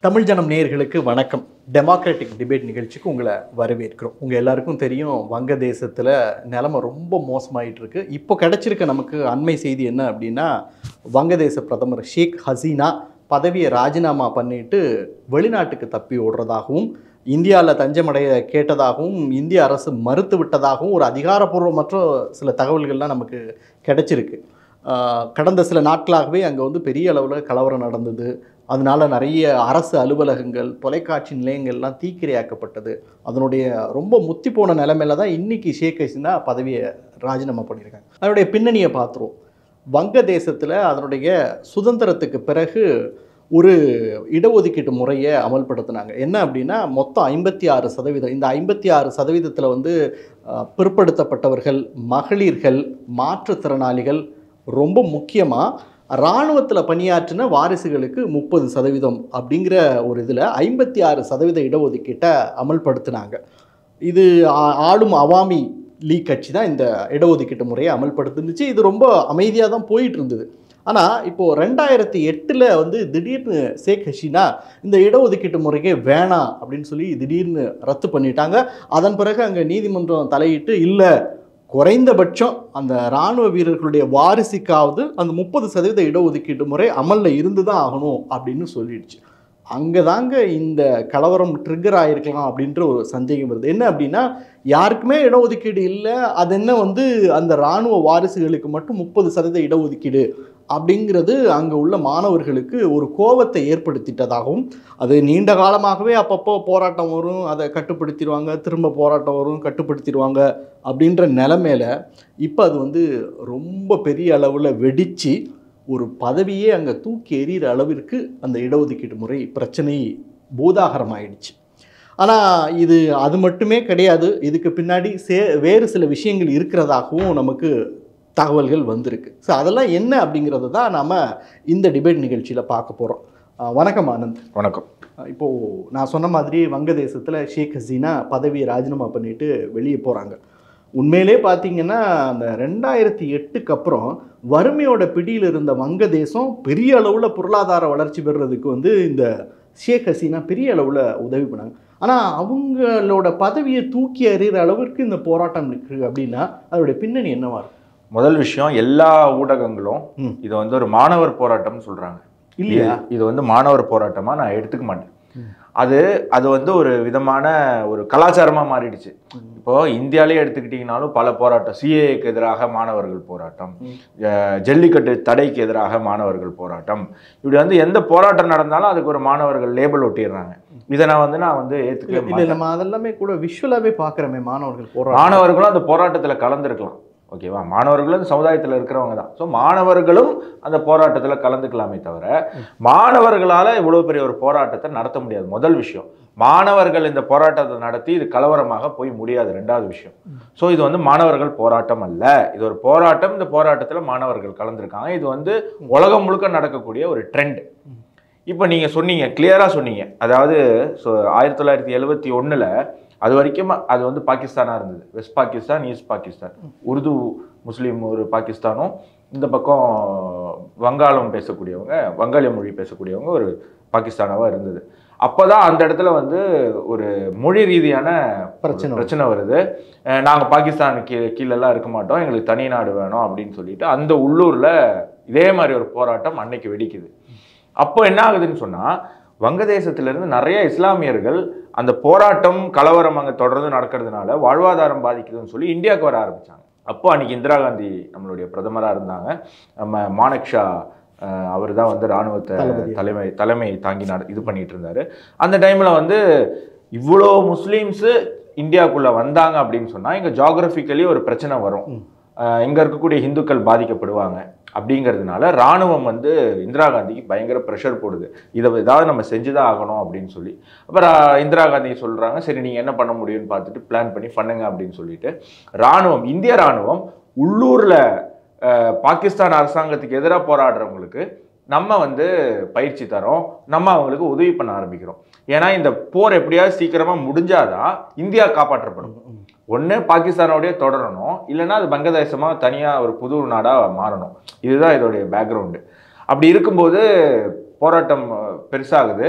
தமிழ் ஜனம் நேயர்களுக்கு வணக்கம் டெமோக்ராட்டிக் டிபேட் நிகழ்ச்சிக்கு உங்களை வரவேற்கிறோம் உங்கள் எல்லாருக்கும் தெரியும் வங்கதேசத்தில் நிலைமை ரொம்ப மோசமாயிட்டு இருக்கு இப்போ கிடைச்சிருக்க நமக்கு அண்மை செய்தி என்ன அப்படின்னா வங்கதேச பிரதமர் ஷேக் ஹசீனா பதவியை ராஜினாமா பண்ணிட்டு வெளிநாட்டுக்கு தப்பி ஓடுறதாகவும் இந்தியாவில் தஞ்சமடைய கேட்டதாகவும் இந்திய அரசு மறுத்து விட்டதாகவும் ஒரு அதிகாரப்பூர்வமற்ற சில தகவல்கள்லாம் நமக்கு கிடைச்சிருக்கு ஆஹ் கடந்த சில நாட்களாகவே அங்கே வந்து பெரிய அளவில் கலவரம் நடந்தது அதனால நிறைய அரசு அலுவலகங்கள் தொலைக்காட்சி நிலையங்கள்லாம் தீக்கிரையாக்கப்பட்டது அதனுடைய ரொம்ப முத்தி போன நிலைமையில தான் இன்னைக்கு ஷேக் ஹசீனா பதவியை ராஜினாமா பண்ணியிருக்காங்க அதனுடைய பின்னணியை பார்த்துருவோம் வங்கதேசத்தில் அதனுடைய சுதந்திரத்துக்கு பிறகு ஒரு இடஒதுக்கீட்டு முறையை அமல்படுத்தினாங்க என்ன அப்படின்னா மொத்தம் ஐம்பத்தி ஆறு சதவீதம் இந்த ஐம்பத்தி ஆறு சதவீதத்தில் வந்து அஹ், பிற்படுத்தப்பட்டவர்கள் மகளிர்கள் மாற்றுத்திறனாளிகள் ரொம்ப முக்கியமாக இராணுவத்தில் பணியாற்றின வாரிசுகளுக்கு முப்பது சதவீதம் அப்படிங்கிற ஒரு இதில் ஐம்பத்தி ஆறு சதவீத இடஒதுக்கீட்டை அமல்படுத்தினாங்க இது ஆ- ஆளும் அவாமி லீக் கட்சி தான் இந்த இடஒதுக்கீட்டு முறையை அமல்படுத்துனுச்சு இது ரொம்ப அமைதியாக தான் போயிட்டு இருந்தது ஆனால் இப்போது ரெண்டாயிரத்தி எட்டில் வந்து திடீர்னு ஷேக் ஹசீனா இந்த இடஒதுக்கீட்டு முறையே வேணாம் அப்படின்னு சொல்லி திடீர்னு ரத்து பண்ணிட்டாங்க அதன் பிறகு அங்கே நீதிமன்றம் தலையிட்டு இல்லை குறைந்தபட்சம் அந்த இராணுவ வீரர்களுடைய வாரிசுக்காவது அந்த முப்பது சதவீத இடஒதுக்கீட்டு முறை அமலில் இருந்து தான் ஆகணும் அப்படின்னு சொல்லிடுச்சு அங்கே தாங்க இந்த கலவரம் ட்ரிகர் ஆகிருக்கலாம் அப்படின்ற ஒரு சந்தேகம் வருது என்ன அப்படின்னா யாருக்குமே இடஒதுக்கீடு இல்லை அது என்ன வந்து அந்த இராணுவ வாரிசுகளுக்கு மட்டும் முப்பது சதவீத இடஒதுக்கீடு அப்படிங்கிறது அங்கே உள்ள மாணவர்களுக்கு ஒரு கோபத்தை ஏற்படுத்திட்டதாகவும் அது நீண்ட காலமாகவே அப்பப்போ போராட்டம் வரும் அதை கட்டுப்படுத்திடுவாங்க திரும்ப போராட்டம் வரும் கட்டுப்படுத்திடுவாங்க அப்படின்ற நிலமையில இப்போ அது வந்து ரொம்ப பெரிய அளவில் வெடித்து ஒரு பதவியே அங்கே தூக்கி எறிகிற அளவிற்கு அந்த இடஒதுக்கீட்டு முறை பிரச்சனை பூதாகரமாயிடுச்சு ஆனால் இது அது மட்டுமே கிடையாது இதுக்கு பின்னாடி சே வேறு சில விஷயங்கள் இருக்கிறதாகவும் நமக்கு தகவல்கள் வந்திருக்கு ஸோ அதெல்லாம் என்ன அப்படிங்கிறத தான் நாம் இந்த டிபேட் நிகழ்ச்சியில் பார்க்க போகிறோம் வணக்கம் ஆனந்த் வணக்கம் இப்போது நான் சொன்ன மாதிரி வங்கதேசத்தில் ஷேக் ஹசீனா பதவியை ராஜினாமா பண்ணிட்டு வெளியே போகிறாங்க உண்மையிலே பார்த்தீங்கன்னா அந்த ரெண்டாயிரத்தி எட்டுக்கு அப்புறம் வறுமையோட பிடியில் இருந்த வங்கதேசம் பெரிய அளவில் பொருளாதார வளர்ச்சி பெறுறதுக்கு வந்து இந்த ஷேக் ஹசீனா பெரிய அளவில் உதவி பண்ணாங்க ஆனால் அவங்களோட பதவியை தூக்கி எறிகிற அளவிற்கு இந்த போராட்டம் இருக்குது அப்படின்னா அதோடைய பின்னணி என்னவா இருக்கும் முதல் விஷயம் எல்லா ஊடகங்களும் ம். இதை வந்து ஒரு மாணவர் போராட்டம்னு சொல்றாங்க இல்லையா இது- இது வந்து மாணவர் போராட்டமா நான் எடுத்துக்க மாட்டேன் ம். அது அது வந்து ஒரு விதமான ஒரு கலாச்சாரமா மாறிடுச்சு ம். இப்போ இந்தியாலே எடுத்துக்கிட்டிங்கனாலும் பல போராட்டம் சிஏக்கு எதிராக மாணவர்கள் போராட்டம் ம். அஹ், ஜல்லிக்கட்டு தடைக்கு எதிராக மாணவர்கள் போராட்டம் இப்படி வந்து எந்த போராட்டம் நடந்தாலும் அதுக்கு ஒரு மாணவர்கள் லேபிள் ஒட்டிடுறாங்க இதை நான் வந்து நான் வந்து இல்லை ஏற்றுக்கவே இல்லை மாட்டேன் நம்ம அதெல்லாமே கூட விஷுவலாகவே பார்க்குறோமே மாணவர்கள் போராட்டம் மாணவர்களும் அந்த போராட்டத்தில் கலந்துருக்கலாம் ஓகேவா மாணவர்களும் இந்த சமுதாயத்தில் இருக்கிறவங்க தான் ஸோ மாணவர்களும் அந்த போராட்டத்தில் கலந்துக்கலாமே தவிர மாணவர்களால் இவ்வளோ பெரிய ஒரு போராட்டத்தை நடத்த முடியாது முதல் விஷயம் மாணவர்கள் இந்த போராட்டத்தை நடத்தி இது கலவரமாக போய் முடியாது ரெண்டாவது விஷயம் ஸோ இது வந்து மாணவர்கள் போராட்டம் அல்ல இது ஒரு போராட்டம் இந்த போராட்டத்தில் மாணவர்கள் கலந்துருக்காங்க இது வந்து உலகம் முழுக்க நடக்கக்கூடிய ஒரு ட்ரெண்ட் இப்போ நீங்கள் சொன்னீங்க கிளியராக சொன்னீங்க அதாவது ஸோ ஆயிரத்தி தொள்ளாயிரத்தி எழுபத்தி ஒன்றில் அது வரைக்கும் அது வந்து பாகிஸ்தானாக இருந்தது west Pakistan east Pakistan Urdu Muslim ஒரு பாகிஸ்தானும் இந்த பக்கம் வங்காளம் பேசக்கூடியவங்க வங்காளி மொழி பேசக்கூடியவங்க ஒரு பாகிஸ்தானாவாக இருந்தது அப்போதான் அந்த இடத்துல வந்து ஒரு மொழி ரீதியான பிரச்சனை ஒரு பிரச்சனை வருது அஹ் நாங்க பாகிஸ்தான் கீ கீழெல்லாம் இருக்க மாட்டோம் எங்களுக்கு தனி நாடு வேணும் அப்படின்னு சொல்லிட்டு அந்த உள்ளூர்ல இதே மாதிரி ஒரு போராட்டம் அன்னைக்கு வெடிக்குது அப்போ என்ன ஆகுதுன்னு சொன்னா வங்கதேசத்திலிருந்து நிறைய இஸ்லாமியர்கள் அந்த போராட்டம் கலவரம் அங்கே தொடர்ந்து நடக்கிறதுனால வாழ்வாதாரம் பாதிக்குதுன்னு சொல்லி இந்தியாவுக்கு வர ஆரம்பிச்சாங்க அப்போ அன்னைக்கு இந்திரா காந்தி நம்மளுடைய பிரதமராக இருந்தாங்க நம்ம மானக் ஷா அவர் தான் வந்து இராணுவத்தை தளபதி. தலைமை தலைமை தாங்கி நட இது பண்ணிட்டு இருந்தாரு அந்த டைம்ல வந்து இவ்வளோ முஸ்லீம்ஸு இந்தியாவுக்குள்ள வந்தாங்க அப்படின்னு சொன்னா இங்க ஜாகிரபிக்கலி ஒரு பிரச்சனை வரும் ம். அஹ் இங்க இருக்கக்கூடிய இந்துக்கள் பாதிக்கப்படுவாங்க அப்படிங்கிறதுனால ராணுவம் வந்து இந்திரா காந்திக்கு பயங்கர ப்ரெஷர் போடுது இதை ஏதாவது நம்ம செஞ்சுதான் ஆகணும் அப்படின்னு சொல்லி அப்புறம் இந்திரா காந்தி சொல்றாங்க சரி நீங்க என்ன பண்ண முடியும்னு பார்த்துட்டு பிளான் பண்ணி பண்ணுங்க அப்படின்னு சொல்லிட்டு ராணுவம் இந்திய ராணுவம் உள்ளூர்ல அஹ், பாகிஸ்தான் அரசாங்கத்துக்கு எதிராக போராடுறவங்களுக்கு நம்ம வந்து பயிற்சி தரோம் நம்ம அவங்களுக்கு உதவி பண்ண ஆரம்பிக்கிறோம் ஏன்னா இந்த போர் எப்படியாவது சீக்கிரமா முடிஞ்சாதான் இந்தியா காப்பாற்றப்படும் ஒன்று பாகிஸ்தானோடய தொடரணும் இல்லைன்னா அது வங்கதேசமாக தனியாக ஒரு புது நாடாக மாறணும் இதுதான் இதோடைய பேக்ரவுண்டு அப்படி இருக்கும்போது போராட்டம் அஹ், பெருசாகுது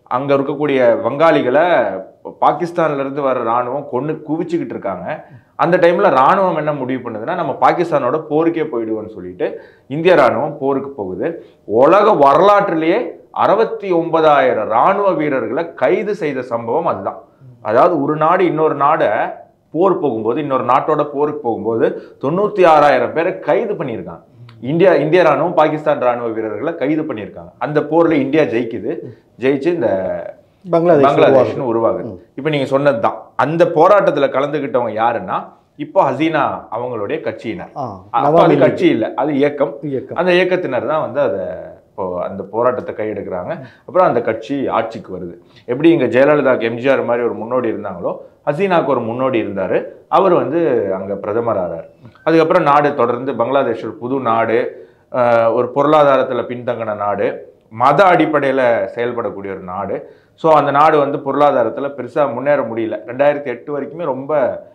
அங்க இருக்கக்கூடிய வங்காளிகளை பாகிஸ்தான்ல இருந்து வர ராணுவம் கொண்டு குவிச்சுக்கிட்டு இருக்காங்க அந்த டைம்ல ராணுவம் என்ன முடிவு பண்ணுதுன்னா நம்ம பாகிஸ்தானோட போருக்கே போயிடுவோம்னு சொல்லிட்டு இந்திய ராணுவம் போருக்கு போகுது உலக வரலாற்றிலேயே அறுபத்தி ஒன்பதாயிரம் ராணுவ வீரர்களை கைது செய்த சம்பவம் அதுதான் அதாவது ஒரு நாடு இன்னொரு நாடை போர் போகும்போது இன்னொரு நாட்டோட போருக்கு போகும்போது தொண்ணூத்தி ஆறாயிரம் பேரை கைது பண்ணியிருக்காங்க இந்தியா இந்திய ராணுவம் பாகிஸ்தான் ராணுவ வீரர்களை கைது பண்ணியிருக்காங்க அந்த போர்ல இந்தியா ஜெயிக்குது ஜெயிச்சு இந்த பங்களாதேஷ் உருவாகுது. பங்களாதேஷ்னு உருவாகுது இப்போ நீங்க சொன்னதுதான் அந்த போராட்டத்துல கலந்துகிட்டவங்க யாருன்னா இப்போ ஹசீனா அவங்களுடைய கட்சியினர் ஆ, அப்ப அது நவாமி கட்சி இல்ல அது இயக்கம் இயக்கம் அந்த இயக்கத்தினர் தான் வந்து அதை இப்போ அந்த போராட்டத்தை கையெடுக்கிறாங்க அப்புறம் அந்த கட்சி ஆட்சிக்கு வருது எப்படி இங்க ஜெயலலிதாக்கு எம்ஜிஆர் மாதிரி ஒரு முன்னோடி இருந்தாங்களோ ஹசீனாக்கு ஒரு முன்னோடி இருந்தாரு அவர் வந்து அங்க பிரதமர் ஆறார் அதுக்கப்புறம் நாடு தொடர்ந்து பங்களாதேஷ் ஒரு புது நாடு ஆஹ் ஒரு பொருளாதாரத்துல பின்தங்கின நாடு மத அடிப்படையில செயல்படக்கூடிய ஒரு நாடு ஸோ அந்த நாடு வந்து பொருளாதாரத்துல பெருசா முன்னேற முடியல ரெண்டாயிரத்தி எட்டு வரைக்குமே ரொம்ப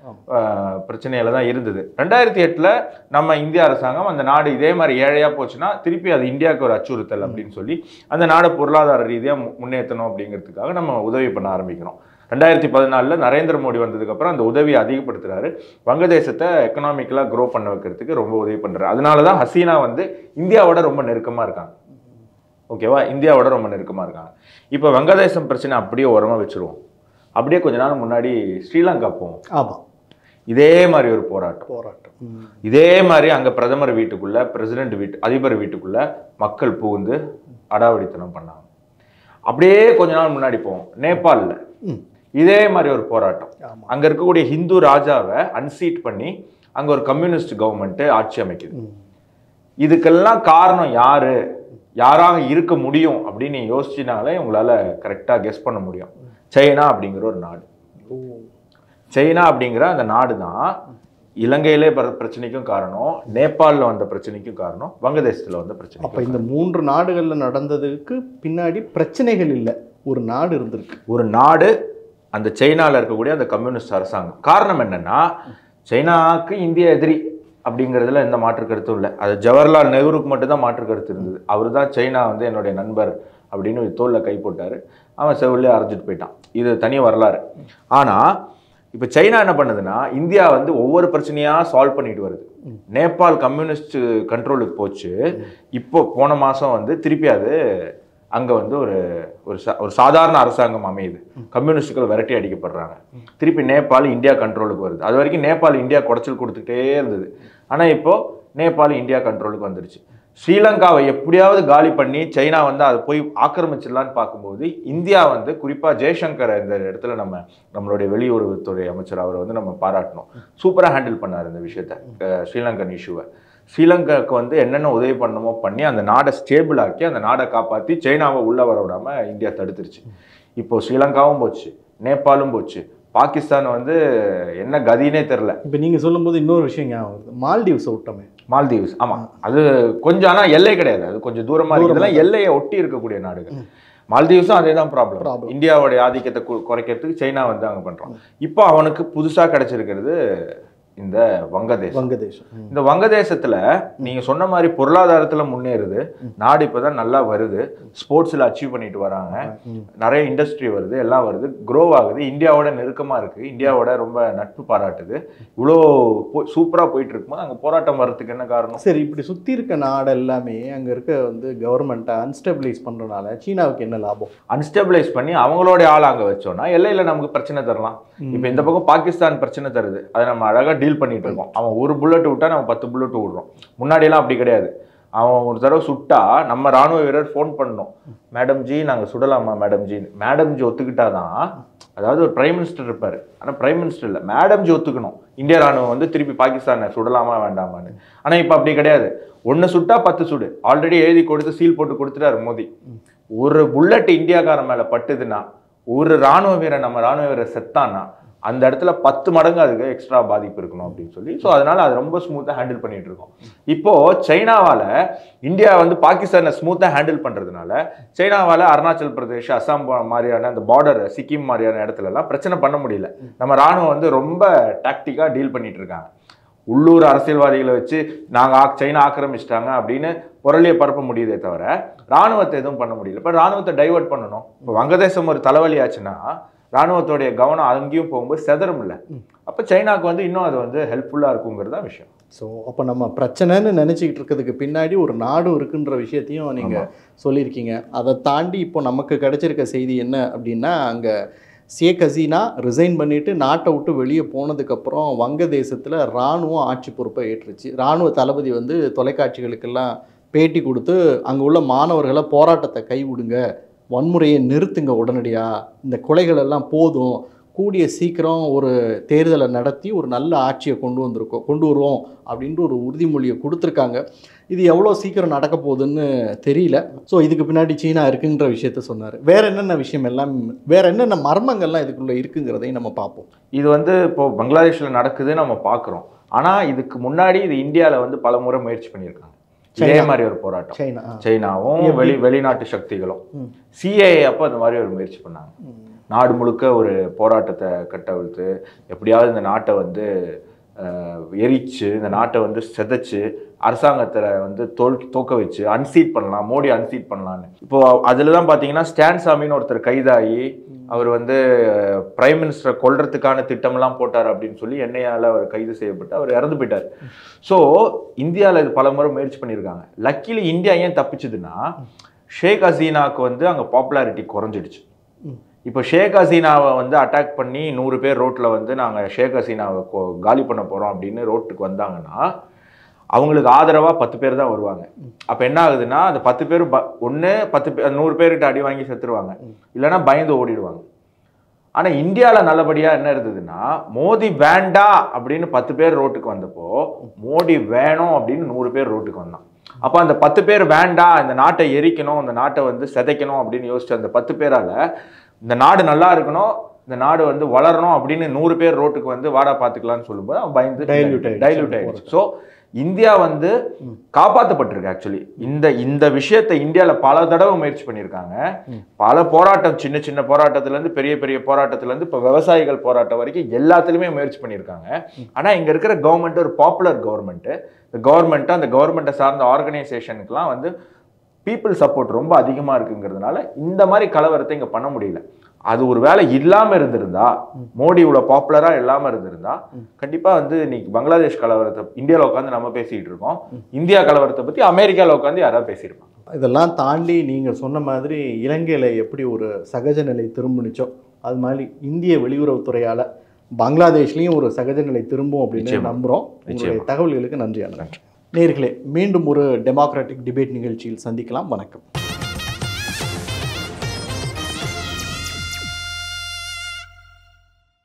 ஆஹ், பிரச்சனையில தான் இருந்தது ரெண்டாயிரத்தி எட்டுல நம்ம இந்திய அரசாங்கம் அந்த நாடு இதே மாதிரி ஏழையா போச்சுன்னா திருப்பி அது இந்தியாவுக்கு ஒரு அச்சுறுத்தல் அப்படின்னு சொல்லி அந்த நாடை பொருளாதார ரீதியா மு- முன்னேற்றணும் அப்படிங்கிறதுக்காக நம்ம உதவி பண்ண ஆரம்பிக்கிறோம் ரெண்டாயிரத்தி பதினாலுல நரேந்திர மோடி வந்ததுக்கு அப்புறம் அந்த உதவியை அதிகப்படுத்துறாரு வங்கதேசத்தை எக்கனாமிக்கலா க்ரோ பண்ண வைக்கிறதுக்கு ரொம்ப உதவி பண்றாரு அதனால தான் ஹசீனா வந்து இந்தியாவோட ரொம்ப நெருக்கமா இருக்காங்க ஓகேவா இந்தியாவோட ரொம்ப நெருக்கமா இருக்காங்க இப்போ வங்கதேசம் பிரச்சனை அப்படியே ஓரமா வச்சிருவோம் அப்படியே கொஞ்ச நாள் முன்னாடி ஸ்ரீலங்கா போவோம் ஆமா இதே மாதிரி ஒரு போராட்டம் போராட்டம் ம். இதே மாதிரி அங்க பிரதமர் வீட்டுக்குள்ள பிரசிடென்ட் வீட்டு அதிபர் வீட்டுக்குள்ள மக்கள் புகுந்து அடாவடித்தனம் பண்ணாங்க அப்படியே கொஞ்ச நாள் முன்னாடி போவோம் நேபாளில் ம். இதே மாதிரி ஒரு போராட்டம் ஆமா அங்க இருக்கக்கூடிய ஹிந்து ராஜாவை அன்சீட் பண்ணி அங்க ஒரு கம்யூனிஸ்ட் கவர்மெண்ட் ஆட்சி அமைக்குது ம். இதுக்கெல்லாம் காரணம் யாரு யாராக இருக்க முடியும் அப்படின்னு நீங்க யோசிச்சினாலே உங்களால கரெக்டா கெஸ் பண்ண முடியும் சைனா அப்படிங்கிற ஒரு நாடு ஓ. சைனா அப்படிங்கிற அந்த நாடு தான் இலங்கையிலே பிற- பிரச்சனைக்கும் காரணம் நேபாளில் வந்த பிரச்சனைக்கும் காரணம் வங்கதேசத்துல வந்த பிரச்சனை அப்ப இந்த மூன்று நாடுகள்ல நடந்ததுக்கு பின்னாடி பிரச்சனைகள் இல்லை ஒரு நாடு இருந்திருக்கு ஒரு நாடு அந்த சைனால இருக்கக்கூடிய அந்த கம்யூனிஸ்ட் அரசாங்கம் காரணம் என்னன்னா சைனாக்கு இந்திய எதிரி அப்படிங்கிறதுல எந்த மாற்று கருத்தும் இல்லை அது ஜவஹர்லால் நேருவுக்கு மட்டும்தான் மாற்று கருத்து இருந்தது அவர் தான் சைனா வந்து என்னுடைய நண்பர் அப்படின்னு தோல்ல கை போட்டாரு அவன் செவிலே அரைஞ்சிட்டு போயிட்டான் இது தனி வரலாறு ஆனா இப்போ சைனா என்ன பண்ணுதுன்னா இந்தியா வந்து ஒவ்வொரு பிரச்சனையா சால்வ் பண்ணிட்டு வருது நேபாள் கம்யூனிஸ்ட் கண்ட்ரோலுக்கு போச்சு இப்போ போன மாசம் வந்து திருப்பி அது அங்க வந்து ஒரு ஒரு சா- ஒரு சாதாரண அரசாங்கம் அமையுது கம்யூனிஸ்டுகள் விரட்டி அடிக்கப்படுறாங்க திருப்பி நேபாள் இந்தியா கண்ட்ரோலுக்கு வருது அது வரைக்கும் நேபாள் இந்தியா குடைச்சல் கொடுத்துட்டே இருந்தது ஆனா இப்போ நேபாள் இந்தியா கண்ட்ரோலுக்கு வந்துருச்சு ஸ்ரீலங்காவை எப்படியாவது காலி பண்ணி சைனா வந்து அதை போய் ஆக்கிரமிச்சிடலான்னு பார்க்கும்போது இந்தியா வந்து குறிப்பா ஜெய்சங்கர் இந்த இடத்துல நம்ம நம்மளுடைய வெளியுறவுத்துறை அமைச்சர் அவரை வந்து நம்ம பாராட்டணும் சூப்பரா ஹேண்டில் பண்ணார் இந்த விஷயத்த அஹ் ஸ்ரீலங்கன் இஷ்யூவை ஸ்ரீலங்காவுக்கு வந்து என்னென்ன உதவி பண்ணணுமோ பண்ணி அந்த நாடை ஸ்டேபிள் ஆக்கி அந்த நாடை காப்பாற்றி சைனாவை உள்ள வர விடாம இந்தியா தடுத்துருச்சு இப்போ ஸ்ரீலங்காவும் போச்சு நேபாளும் போச்சு பாகிஸ்தான் வந்து என்ன கதினே தெரில இப்ப நீங்க சொல்லும்போது இன்னொரு விஷயம் ஞாபகம் வருது மால்டீவ்ஸ் விட்டோமே மால்தீவ்ஸ் ஆமா அது கொஞ்சம் ஆனா எல்லை கிடையாது அது கொஞ்சம் தூரமா இருக்கு தூரமா இதெல்லாம் எல்லையை ஒட்டி இருக்கக்கூடிய நாடுகள் மால்தீவ்ஸும் அதே தான் ப்ராப்ளம் Problem. இந்தியாவோட ஆதிக்கத்தை கு- குறைக்கிறதுக்கு சைனா வந்து அங்க பண்றோம் இப்போ அவனுக்கு புதுசா கிடைச்சிருக்கிறது இந்த வங்கதேசம் வங்கதேசம் ம். இந்த வங்கதேசத்துல நீங்க சொன்ன மாதிரி பொருளாதாரத்துல முன்னேறுது நாடு இப்பதான் நல்லா வருது ஸ்போர்ட்ஸ்ல அச்சீவ் பண்ணிட்டு வராங்க ம். நிறைய இண்டஸ்ட்ரி வருது எல்லாம் வருது க்ரோ ஆகுது இந்தியாவோட நெருக்கமா இருக்கு இந்தியாவோட ரொம்ப நட்பு பாராட்டுது இவ்வளோ சூப்பரா போயிட்டு இருக்கும்போது அங்க போராட்டம் வர்றதுக்கு என்ன காரணம் சரி இப்படி சுத்தி இருக்க நாடு எல்லாமே அங்க இருக்க வந்து கவர்மெண்ட்டை அன்ஸ்டெபிளைஸ் பண்றதுனால சீனாவுக்கு என்ன லாபம் அன்ஸ்டெபிளைஸ் பண்ணி அவங்களோட ஆள் அங்க வச்சோம்னா எல்லையில நமக்கு பிரச்சனை தரலாம் இப்போ இந்த பக்கம் பாகிஸ்தான் பிரச்சனை தருது அதை நம்ம அழகா டீல் பண்ணிட்டு இருக்கோம் அவன் ஒரு புல்லட் விட்டா நம்ம பத்து புல்லட் விடுறோம் முன்னாடி எல்லாம் அப்படி கிடையாது அவன் ஒரு தடவை சுட்டா நம்ம ராணுவ வீரர் ஃபோன் பண்ணோம் மேடம் ஜி நாங்க சுடலாமா மேடம் ஜி மேடம் ஜி ஒத்துக்கிட்டாதான் அதாவது ஒரு பிரைம் மினிஸ்டர் இருப்பாரு ஆனா பிரைம் மினிஸ்டர் இல்ல மேடம் ஜி ஒத்துக்கணும் இந்திய ராணுவம் வந்து திருப்பி பாகிஸ்தானை சுடலாமா வேண்டாமான்னு ஆனா இப்போ அப்படி கிடையாது ஒன்னு சுட்டா பத்து சுடு ஆல்ரெடி எழுதி கொடுத்து சீல் போட்டு கொடுத்துட்டாரு மோடி ஒரு புல்லட் இந்தியாக்காரன் மேல பட்டுதுன்னா ஒரு ராணுவ வீரன் நம்ம ராணுவ வீரர் செத்தான்னா அந்த இடத்துல பத்து மடங்கு அதுக்கு எக்ஸ்ட்ரா பாதிப்பு இருக்கணும் அப்படின்னு சொல்லி ஸோ அதனால அது ரொம்ப ஸ்மூத்தாக ஹேண்டில் பண்ணிட்டு இருக்கோம் இப்போ சைனாவால இந்தியா வந்து பாகிஸ்தானை ஸ்மூத்தாக ஹேண்டில் பண்றதுனால சைனாவால அருணாச்சல் பிரதேஷ் அசாம் போ- மாதிரியான அந்த பார்டர் சிக்கிம் மாதிரியான இடத்துல எல்லாம் பிரச்சனை பண்ண முடியல நம்ம ராணுவம் வந்து ரொம்ப டாக்டிக்கா டீல் பண்ணிட்டு இருக்காங்க உள்ளூர் அரசியல்வாதிகளை வச்சு நாங்கள் சைனா ஆக்கிரமிச்சிட்டாங்க அப்படின்னு புரளியை பரப்ப முடியுதே தவிர ராணுவத்தை எதுவும் பண்ண முடியல இப்போ ராணுவத்தை டைவர்ட் பண்ணணும் இப்போ வங்கதேசம் ஒரு தலைவலி ஆச்சுன்னா ராணுவத்தோடைய கவனம் அங்கேயும் போகும்போது செதறும் இல்லை அப்போ சைனாக்கு வந்து இன்னும் அது வந்து ஹெல்ப்ஃபுல்லாக இருக்குங்கிறது தான் விஷயம் ஸோ அப்போ நம்ம பிரச்சனைன்னு நினச்சிக்கிட்டு இருக்கிறதுக்கு பின்னாடி ஒரு நாடும் இருக்குன்ற விஷயத்தையும் நீங்கள் சொல்லியிருக்கீங்க அதை தாண்டி இப்போ நமக்கு கிடைச்சிருக்க செய்தி என்ன அப்படின்னா அங்கே ஷேக் ஹசீனா ரிசைன் பண்ணிட்டு நாட்டை விட்டு வெளியே போனதுக்கப்புறம் வங்கதேசத்தில் இராணுவம் ஆட்சி பொறுப்பை ஏற்றுச்சு இராணுவ தளபதி வந்து தொலைக்காட்சிகளுக்கெல்லாம் பேட்டி கொடுத்து அங்கே உள்ள மாணவர்களை போராட்டத்தை கைவிடுங்க வன்முறையை நிறுத்துங்க உடனடியாக இந்த கொலைகள் எல்லாம் போதும் கூடிய சீக்கிரம் ஒரு தேர்தலை நடத்தி ஒரு நல்ல ஆட்சியை கொண்டு வந்திருக்கோம் கொண்டு வருவோம் அப்படின்ற ஒரு உறுதிமொழியை கொடுத்துருக்காங்க இது எவ்வளோ சீக்கிரம் நடக்க போகுதுன்னு தெரியல ஸோ இதுக்கு பின்னாடி சீனா இருக்குன்ற விஷயத்த சொன்னார் வேற என்னென்ன விஷயம் எல்லாம் வேற என்னென்ன மர்மங்கள்லாம் இதுக்குள்ளே இருக்குங்கிறதையும் நம்ம பார்ப்போம் இது வந்து இப்போ பங்களாதேஷில் நடக்குது நம்ம பார்க்குறோம் ஆனால் இதுக்கு முன்னாடி இது இந்தியாவில் வந்து பல முறை முயற்சி பண்ணியிருக்காங்க இதே சைனா. மாதிரி ஒரு போராட்டம் சைனா சைனாவும் எப்படி? வெளி வெளிநாட்டு சக்திகளும் ம். சிஏஏ அப்போ அந்த மாதிரி ஒரு முயற்சி பண்ணாங்க நாடு முழுக்க ஒரு போராட்டத்தை கட்டவிழ்த்து எப்படியாவது இந்த நாட்டை வந்து அஹ், எரிச்சு இந்த நாட்டை வந்து செதைச்சு அரசாங்கத்தில் வந்து தோல் தோக்க வச்சு அன்சீட் பண்ணலாம் மோடி அன்சீட் பண்ணலான்னு இப்போ அதில் தான் பார்த்தீங்கன்னா ஸ்டான் சாமின்னு ஒருத்தர் கைதாகி அவர் வந்து பிரைம் மினிஸ்டரை கொல்றதுக்கான திட்டம்லாம் போட்டார் அப்படின்னு சொல்லி என்ஐயால் அவர் கைது செய்யப்பட்டு அவர் இறந்து போயிட்டார் ஸோ இந்தியாவில் இது பல முறை முயற்சி பண்ணியிருக்காங்க லக்கிலி இந்தியா ஏன் தப்பிச்சுதுன்னா ஷேக் ஹசீனாவுக்கு வந்து அங்கே பாப்புலாரிட்டி குறைஞ்சிடுச்சு ம். இப்போ ஷேக் ஹசீனாவை வந்து அட்டாக் பண்ணி நூறு பேர் ரோட்டில் வந்து நாங்கள் ஷேக் ஹசீனாவை கொ- காலி பண்ண போகிறோம் அப்படின்னு ரோட்டுக்கு வந்தாங்கன்னா அவங்களுக்கு ஆதரவாக பத்து பேர் தான் வருவாங்க அப்போ என்ன ஆகுதுன்னா அந்த பத்து பேர் ப ஒன்று பத்து பேர் நூறு பேர்கிட்ட அடி வாங்கி செத்துருவாங்க இல்லைன்னா பயந்து ஓடிடுவாங்க ஆனால் இந்தியாவில் நல்லபடியாக என்ன இருந்ததுன்னா மோடி வேண்டா அப்படின்னு பத்து பேர் ரோட்டுக்கு வந்தப்போ மோடி வேணும் அப்படின்னு நூறு பேர் ரோட்டுக்கு வந்தான் அப்போ அந்த பத்து பேர் வேண்டாம் இந்த நாட்டை எரிக்கணும் இந்த நாட்டை வந்து சிதைக்கணும் அப்படின்னு யோசிச்ச அந்த பத்து பேரால இந்த நாடு நல்லா இருக்கணும் இந்த நாடு வந்து வளரணும் அப்படின்னு நூறு பேர் ரோட்டுக்கு வந்து வாடா பார்த்துக்கலாம்னு சொல்லும்போது அவன் பயந்து Dilute ஆயிடுச்சு. டைல்யூட் ஆயிடுச்சு ஸோ இந்தியா வந்து காப்பாற்றப்பட்டிருக்கு ஆக்சுவலி இந்த இந்த விஷயத்தை இந்தியாவில் பல தடவை முயற்சி பண்ணியிருக்காங்க பல போராட்டம் சின்ன சின்ன போராட்டத்துல இருந்து பெரிய பெரிய போராட்டத்துல இருந்து இப்போ விவசாயிகள் போராட்டம் வரைக்கும் எல்லாத்துலேயுமே முயற்சி பண்ணியிருக்காங்க ஆனால் இங்கே இருக்கிற கவர்மெண்ட் ஒரு பாப்புலர் கவர்மெண்ட்டு இந்த கவர்மெண்ட்டு அந்த கவர்மெண்ட்டை சார்ந்த ஆர்கனைசேஷனுக்குலாம் வந்து பீப்புள் சப்போர்ட் ரொம்ப அதிகமாக இருக்குங்கிறதுனால இந்த மாதிரி கலவரத்தை இங்கே பண்ண முடியல அது ஒரு வேலை இல்லாமல் இருந்திருந்தா மோடி இவ்வளோ பாப்புலராக இல்லாமல் இருந்திருந்தா கண்டிப்பாக வந்து இன்னைக்கு பங்களாதேஷ் கலவரத்தை இந்தியாவில் உட்காந்து நம்ம பேசிக்கிட்டு இருக்கோம் இந்தியா கலவரத்தை பற்றி அமெரிக்காவில் உட்காந்து யாராவது பேசியிருப்பாங்க இதெல்லாம் தாண்டி நீங்கள் சொன்ன மாதிரி இலங்கையில் எப்படி ஒரு சகஜ நிலை திரும்பினுச்சோ அது மாதிரி இந்திய வெளியுறவுத்துறையால் பங்களாதேஷ்லேயும் ஒரு சகஜ நிலை திரும்பும் அப்படின்னு நிச்சயமா. நம்புகிறோம் உங்களுடைய நிச்சயமா. தகவல்களுக்கு நன்றி அண்ணா நேர்களே மீண்டும் ஒரு டெமோக்ராட்டிக் டிபேட் நிகழ்ச்சியில் சந்திக்கலாம் வணக்கம்